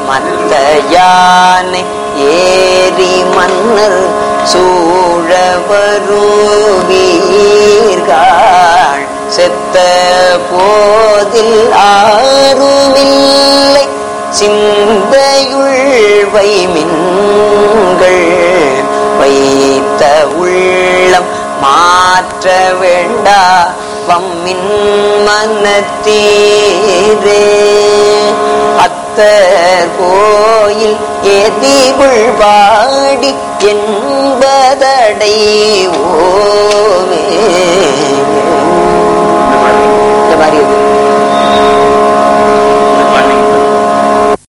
மத்த யானை ஏறி மன்னர் சூழ வருவீர்கள் செத்த போதில் ஆறுமில்லை சிந்தையுள் வைமின்கள் வைத்த உள்ளம் மாற்ற வேண்டா வம்மின் மனத்தீரே அத்தர் கோயில் எதிவுள் பாடி என்பதடை ஓமே இந்த மாதிரி இருக்கு